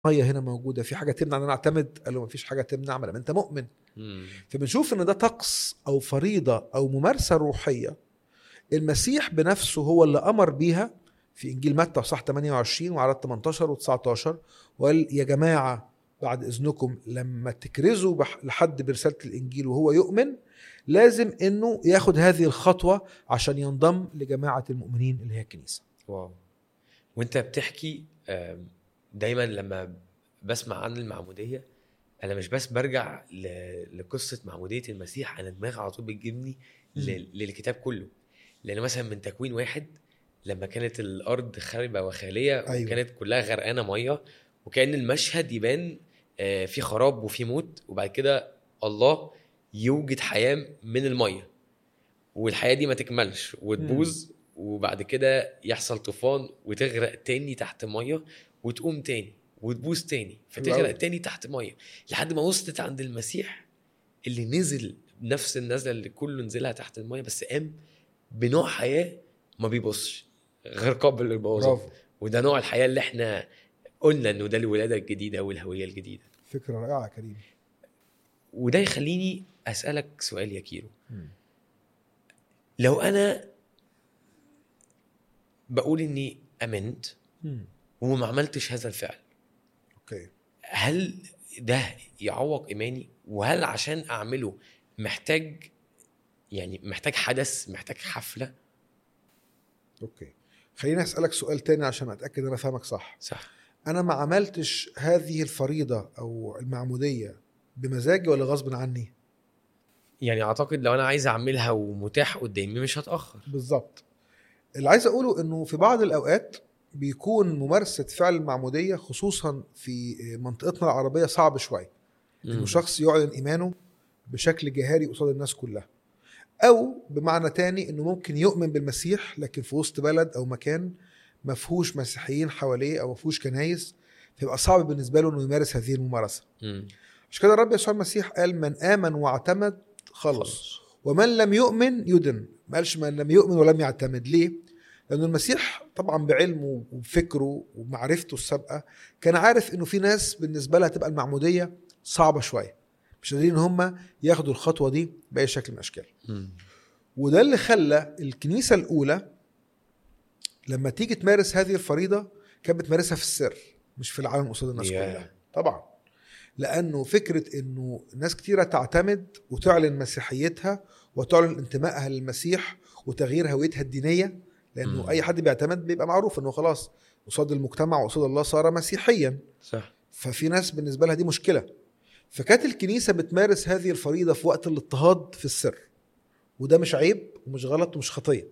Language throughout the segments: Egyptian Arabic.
ميه هنا موجوده في حاجه تمنع ان انا اعتمد قال له مفيش حاجه تمنع ما دام انت مؤمن مم. فبنشوف ان ده طقس او فريضه او ممارسه روحيه المسيح بنفسه هو اللي امر بيها في انجيل متى صح 28 وعدد 18 و19 وقال يا جماعه بعد اذنكم لما تكرزوا بح- لحد برساله الانجيل وهو يؤمن لازم انه ياخد هذه الخطوه عشان ينضم لجماعه المؤمنين اللي هي الكنيسه واو وانت بتحكي آم، دايما لما بسمع عن المعموديه انا مش بس برجع ل- لقصه معموديه المسيح انا دماغي على طول بتجيبني ل- للكتاب كله لان مثلا من تكوين واحد لما كانت الارض خاربه وخاليه أيوة. وكانت كلها غرقانه ميه وكان المشهد يبان آه، في خراب وفي موت وبعد كده الله يوجد حياه من الميه والحياه دي ما تكملش وتبوظ وبعد كده يحصل طوفان وتغرق تاني تحت ميه وتقوم تاني وتبوظ تاني حلو فتغرق أوي. تاني تحت ميه لحد ما وصلت عند المسيح اللي نزل نفس النزله اللي كله نزلها تحت الميه بس قام بنوع حياه ما بيبصش غير قابل للبوظان برافو وده نوع الحياه اللي احنا قلنا انه ده الولاده الجديده والهويه الجديده فكره رائعه يا كريم وده يخليني اسالك سؤال يا كيرو لو انا بقول اني امنت مم. وما عملتش هذا الفعل اوكي هل ده يعوق ايماني وهل عشان اعمله محتاج يعني محتاج حدث محتاج حفله اوكي خليني اسالك سؤال تاني عشان اتاكد ان انا فاهمك صح صح انا ما عملتش هذه الفريضه او المعموديه بمزاجي ولا غصب عني يعني اعتقد لو انا عايز اعملها ومتاح قدامي مش هتاخر بالظبط اللي عايز اقوله انه في بعض الاوقات بيكون ممارسه فعل المعموديه خصوصا في منطقتنا العربيه صعب شويه انه مم. شخص يعلن ايمانه بشكل جهاري قصاد الناس كلها او بمعنى تاني انه ممكن يؤمن بالمسيح لكن في وسط بلد او مكان ما فيهوش مسيحيين حواليه او ما فيهوش كنايس فيبقى صعب بالنسبه له انه يمارس هذه الممارسه مم. عشان كده الرب يسوع المسيح قال من امن واعتمد خلص خلاص ومن لم يؤمن يدن ما قالش من لم يؤمن ولم يعتمد ليه لأن المسيح طبعا بعلمه وبفكره ومعرفته السابقة كان عارف إنه في ناس بالنسبة لها تبقى المعمودية صعبة شوية مش قادرين إن هم ياخدوا الخطوة دي بأي شكل من الأشكال مم. وده اللي خلى الكنيسة الأولى لما تيجي تمارس هذه الفريضة كانت بتمارسها في السر مش في العالم قصاد الناس ياه. كلها طبعا لأنه فكرة إنه ناس كتيرة تعتمد وتعلن مسيحيتها وتعلن انتمائها للمسيح وتغيير هويتها الدينية لأنه مم. أي حد بيعتمد بيبقى معروف إنه خلاص قصاد المجتمع وقصاد الله صار مسيحيا صح ففي ناس بالنسبه لها دي مشكله فكانت الكنيسه بتمارس هذه الفريضه في وقت الاضطهاد في السر وده مش عيب ومش غلط ومش خطيه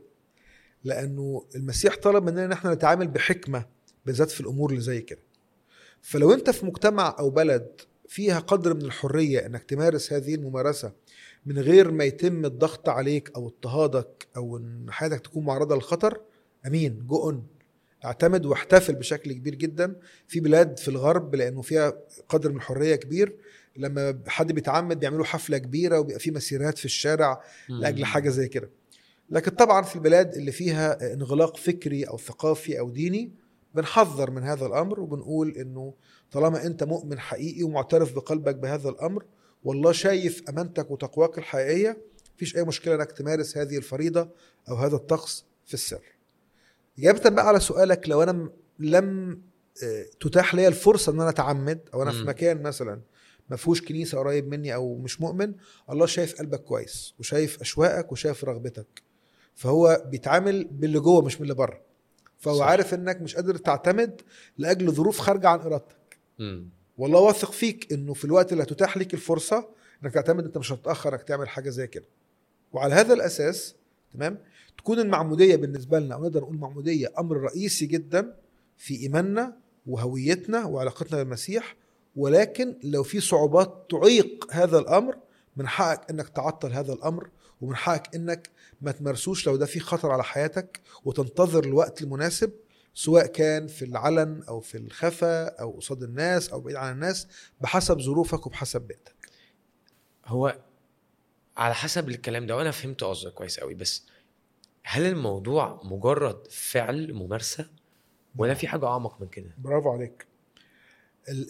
لانه المسيح طلب مننا ان احنا نتعامل بحكمه بالذات في الامور اللي زي كده فلو انت في مجتمع او بلد فيها قدر من الحريه انك تمارس هذه الممارسه من غير ما يتم الضغط عليك او اضطهادك او ان حياتك تكون معرضه للخطر امين جو اون اعتمد واحتفل بشكل كبير جدا في بلاد في الغرب لانه فيها قدر من الحريه كبير لما حد بيتعمد بيعملوا حفله كبيره وبيبقى في مسيرات في الشارع لاجل حاجه زي كده لكن طبعا في البلاد اللي فيها انغلاق فكري او ثقافي او ديني بنحذر من هذا الامر وبنقول انه طالما انت مؤمن حقيقي ومعترف بقلبك بهذا الامر والله شايف امانتك وتقواك الحقيقيه مفيش اي مشكله انك تمارس هذه الفريضه او هذا الطقس في السر اجابه بقى على سؤالك لو انا م- لم آه، تتاح لي الفرصه ان انا اتعمد او انا في مم. مكان مثلا ما فيهوش كنيسه قريب مني او مش مؤمن الله شايف قلبك كويس وشايف اشواقك وشايف رغبتك فهو بيتعامل باللي جوه مش من اللي بره فهو صح. صح. عارف انك مش قادر تعتمد لاجل ظروف خارجه عن ارادتك مم. والله واثق فيك انه في الوقت اللي هتتاح لك الفرصه انك تعتمد انت مش هتتاخر انك تعمل حاجه زي كده وعلى هذا الاساس تمام تكون المعموديه بالنسبه لنا او نقدر نقول معموديه امر رئيسي جدا في ايماننا وهويتنا وعلاقتنا بالمسيح ولكن لو في صعوبات تعيق هذا الامر من حقك انك تعطل هذا الامر ومن حقك انك ما تمارسوش لو ده في خطر على حياتك وتنتظر الوقت المناسب سواء كان في العلن او في الخفا او قصاد الناس او بعيد عن الناس بحسب ظروفك وبحسب بيئتك هو على حسب الكلام ده وانا فهمت قصدك كويس قوي بس هل الموضوع مجرد فعل ممارسه ولا في حاجه اعمق من كده برافو عليك